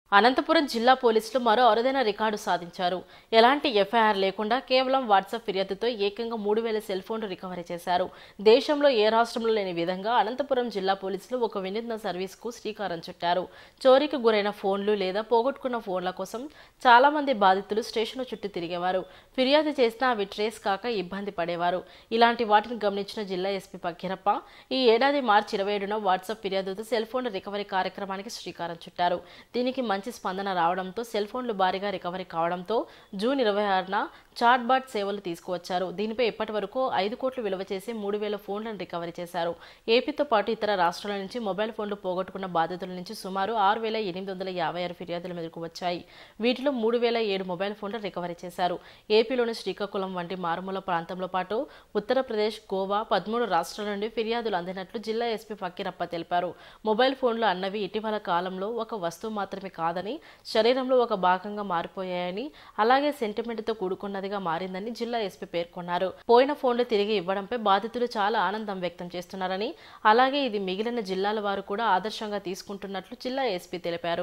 అనంతపురం జిల్లా పోలీసులు మరో అరుదైన రికార్డు సాధించారు ఎలాంటి ఎఫ్ఐఆర్ లేకుండా కేవలం వాట్సాప్ ఫిర్యాదుతో ఏకంగా మూడు వేల సెల్ ఫోన్లు రికవరీ చేశారు దేశంలో ఏ రాష్ట్రంలో లేని విధంగా అనంతపురం జిల్లా పోలీసులు ఒక వినూత్న సర్వీస్కు శ్రీకారం చుట్టారు చోరీకి గురైన ఫోన్లు లేదా పోగొట్టుకున్న ఫోన్ల కోసం చాలా మంది బాధితులు స్టేషన్ చుట్టూ తిరిగేవారు ఫిర్యాదు చేసినా అవి ట్రేస్ కాక ఇబ్బంది పడేవారు ఇలాంటి వాటిని గమనించిన జిల్లా ఎస్పీ పక్కిరప్ప ఈ ఏడాది మార్చి ఇరవై ఏడున వాట్సాప్ ఫిర్యాదుతో సెల్ ఫోన్ల రికవరీ కార్యక్రమానికి శ్రీకారం చుట్టారు దీనికి మంచి స్పందన రావడంతో సెల్ ఫోన్లు భారీగా రికవరీ కావడంతో జూన్ ఇరవై ఆరున చాట్ బాట్ సేవలు తీసుకువచ్చారు దీనిపై ఇప్పటి వరకు ఐదు కోట్లు విలువ చేసి మూడు వేల ఫోన్లను రికవరీ చేశారు ఏపీతో పాటు ఇతర రాష్ట్రాల నుంచి మొబైల్ ఫోన్లు పోగొట్టుకున్న బాధితుల నుంచి సుమారు ఆరు వేల ఎనిమిది వందల యాభై ఆరు ఫిర్యాదుల మేరకు వచ్చాయి వీటిలో మూడు వేల ఏడు మొబైల్ ఫోన్లు రికవరీ చేశారు ఏపీలోని శ్రీకాకుళం వంటి మారుమూల ప్రాంతంలో పాటు ఉత్తరప్రదేశ్ గోవా పదమూడు రాష్ట్రాల నుండి ఫిర్యాదులు అందినట్లు జిల్లా ఎస్పీ ఫకీరప్ప తెలిపారు మొబైల్ ఫోన్లు అన్నవి ఇటీవల కాలంలో ఒక వస్తువు మాత్రమే కాదని శరీరంలో ఒక భాగంగా మారిపోయాయని అలాగే సెంటిమెంట్తో కూడుకున్నదిగా మారిందని జిల్లా ఎస్పీ పేర్కొన్నారు పోయిన ఫోన్లు తిరిగి ఇవ్వడంపై బాధితులు చాలా ఆనందం వ్యక్తం చేస్తున్నారని అలాగే ఇది మిగిలిన జిల్లాల వారు కూడా ఆదర్శంగా తీసుకుంటున్నట్లు జిల్లా ఎస్పీ తెలిపారు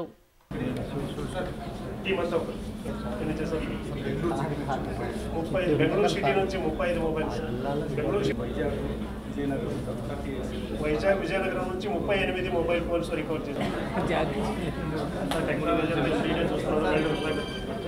టీమ్ అంతా ఎన్ని చేశారు ముప్పై ఐదు బెంగళూరు సిటీ నుంచి ముప్పై ఐదు మొబైల్స్ బెంగళూరు సిటీ వైజాగ్ విజయనగరం నుంచి ముప్పై ఎనిమిది మొబైల్ ఫోన్స్ రికవర్ చేశాం అంతా టెక్నాలజీ అంతా త్రీడే చూస్తున్నాం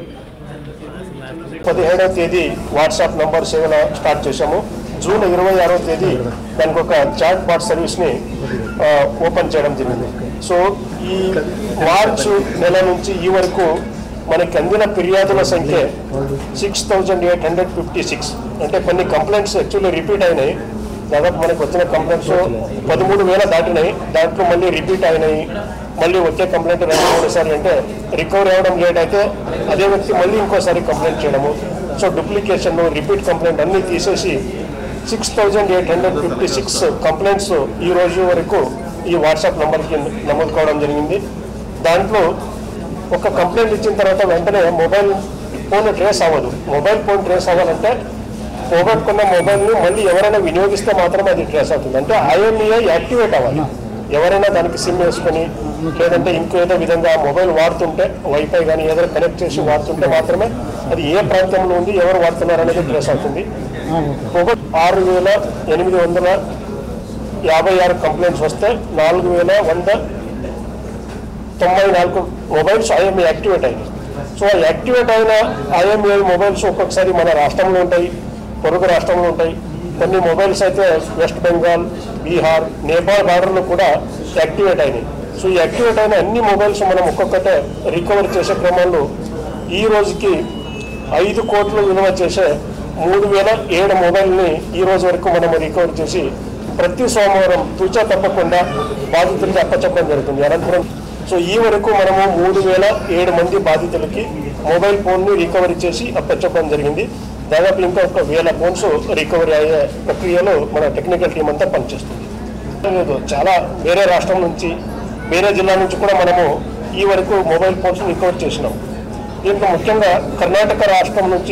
పదిహేడవ తేదీ వాట్సాప్ నంబర్ సేవలు స్టార్ట్ చేశాము జూన్ ఇరవై ఆరో తేదీ దానికి ఒక చాట్ బాట్ సర్వీస్ని ఆ, ఓపెన్ చేయడం జరిగింది సో ఈ మార్చ్ నెల నుంచి ఈ వరకు మనకి అందిన ఫిర్యాదుల సంఖ్య six thousand eight hundred fifty six అంటే కొన్ని కంప్లైంట్స్ యాక్చువల్లీ రిపీట్ అయినాయి దాదాపు మనకు వచ్చిన కంప్లైంట్స్ పదమూడు వేల దాటినాయి దాంట్లో మళ్ళీ రిపీట్ అయినాయి మళ్ళీ వచ్చే కంప్లైంట్ రెండు మూడు సార్లు అంటే రికవరీ అవ్వడం లేట్ అయితే అదే వ్యక్తి మళ్ళీ ఇంకోసారి కంప్లైంట్ చేయడము సో డూప్లికేషన్ రిపీట్ కంప్లైంట్ అన్నీ తీసేసి six thousand eight hundred fifty six complaints ఈ రోజు వరకు ఈ వాట్సాప్ నెంబర్కి నమోదు కావడం జరిగింది దాంట్లో ఒక కంప్లైంట్ ఇచ్చిన తర్వాత వెంటనే మొబైల్ ఫోన్ ట్రేస్ అవ్వదు మొబైల్ ఫోన్ ట్రేస్ అవ్వాలంటే పోగొట్టుకున్న మొబైల్ని మళ్ళీ ఎవరైనా వినియోగిస్తే మాత్రమే అది ట్రేస్ అవుతుంది అంటే ఐఎంఈఐ యాక్టివేట్ అవ్వాలి ఎవరైనా దానికి సిమ్ వేసుకొని లేదంటే ఇంకేదో విధంగా మొబైల్ వాడుతుంటే వైఫై కానీ ఏదైనా కనెక్ట్ చేసి వాడుతుంటే మాత్రమే అది ఏ ప్రాంతంలో ఉంది ఎవరు వాడుతున్నారు అనేది ట్రేస్ అవుతుంది పోగొ ఆరు వేల ఎనిమిది వందల యాభై ఆరు కంప్లైంట్స్ వస్తే నాలుగు వేల వంద తొంభై నాలుగు మొబైల్స్ ఐఎంఏ యాక్టివేట్ అయింది సో ఆ యాక్టివేట్ అయిన ఐఎంఏ మొబైల్స్ ఒక్కొక్కసారి మన రాష్ట్రంలో ఉంటాయి పొరుగు రాష్ట్రంలో ఉంటాయి కొన్ని మొబైల్స్ అయితే వెస్ట్ బెంగాల్ బీహార్ నేపాల్ బార్డర్లో కూడా యాక్టివేట్ అయినాయి సో ఈ యాక్టివేట్ అయిన అన్ని మొబైల్స్ మనం ఒక్కొక్కటే రికవర్ చేసే క్రమంలో ఈ రోజుకి ఐదు కోట్లు విలువ చేసే మూడు వేల ఏడు మొబైల్ని ఈ రోజు వరకు మనం రికవర్ చేసి ప్రతి సోమవారం తూచా తప్పకుండా బాధితులకి అప్పచెప్పడం జరుగుతుంది అనంతరం సో ఈ వరకు మనము మూడు వేల ఏడు మంది బాధితులకి మొబైల్ ఫోన్ని రికవరీ చేసి అప్పచెప్పడం జరిగింది దాదాపు ఇంకా ఒక వేల ఫోన్స్ రికవరీ అయ్యే ప్రక్రియలో మన టెక్నికల్ టీం అంతా పనిచేస్తుంది లేదు చాలా వేరే రాష్ట్రం నుంచి వేరే జిల్లా నుంచి కూడా మనము ఈ వరకు మొబైల్ ఫోన్స్ రికవర్ చేసినాం దీంట్లో ముఖ్యంగా కర్ణాటక రాష్ట్రం నుంచి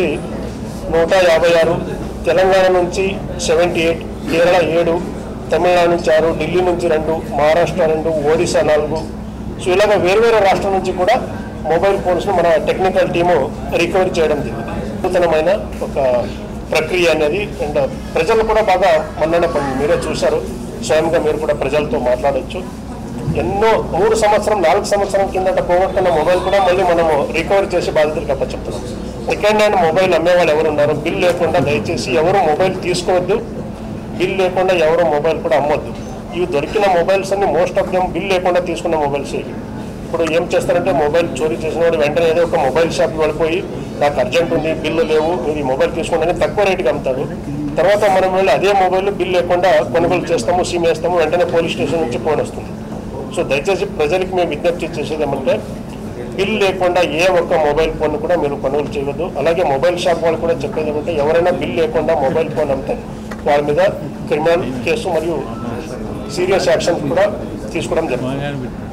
నూట యాభై ఆరు తెలంగాణ నుంచి సెవెంటీ ఎయిట్ కేరళ ఏడు తమిళనాడు నుంచి ఆరు ఢిల్లీ నుంచి రెండు మహారాష్ట్ర రెండు ఒడిశా నాలుగు సో ఇలాగ వేరు వేరే రాష్ట్రం నుంచి కూడా మొబైల్ ఫోన్స్ను మన టెక్నికల్ టీము రికవరీ చేయడం జరిగింది నూతనమైన ఒక ప్రక్రియ అనేది అండ్ ప్రజలు కూడా బాగా మన్నన పొంది మీరే చూశారు స్వయంగా మీరు కూడా ప్రజలతో మాట్లాడొచ్చు ఎన్నో మూడు సంవత్సరం నాలుగు సంవత్సరం కిందట పోగొట్టుకున్న మొబైల్ కూడా మళ్ళీ మనము రికవర్ చేసి బాధితులకు అప్పచెప్తున్నాం సెకండ్ హ్యాండ్ మొబైల్ అమ్మే వాళ్ళు ఎవరు ఉన్నారు బిల్ లేకుండా దయచేసి ఎవరు మొబైల్ తీసుకోవద్దు బిల్ లేకుండా ఎవరు మొబైల్ కూడా అమ్మొద్దు ఇవి దొరికిన మొబైల్స్ అన్ని మోస్ట్ ఆఫ్ దెమ్ బిల్ లేకుండా తీసుకున్న మొబైల్స్ ఇవి ఇప్పుడు ఏం చేస్తారంటే మొబైల్ చోరీ చేసిన వాడు వెంటనే ఏదో ఒక మొబైల్ షాప్కి వెళ్ళిపోయి నాకు అర్జెంట్ ఉంది బిల్లు లేవు మీరు ఈ మొబైల్ తీసుకోండి అని తక్కువ రేటుకి అమ్ముతారు తర్వాత మనం వెళ్ళి అదే మొబైల్ బిల్ లేకుండా కొనుగోలు చేస్తాము సిమ్ వేస్తాము వెంటనే పోలీస్ స్టేషన్ నుంచి ఫోన్ వస్తుంది సో దయచేసి ప్రజలకు మేము విజ్ఞప్తి చేసేది ఏమంటే బిల్ లేకుండా ఏ ఒక్క మొబైల్ ఫోన్ కూడా మీరు కొనుగోలు చేయవద్దు అలాగే మొబైల్ షాప్ వాళ్ళు కూడా చెప్పేది ఏమంటే ఎవరైనా బిల్ లేకుండా మొబైల్ ఫోన్ అమ్మితే వాళ్ళ మీద క్రిమినల్ కేసు మరియు సీరియస్ యాక్షన్ కూడా తీసుకోవడం జరుగుతుంది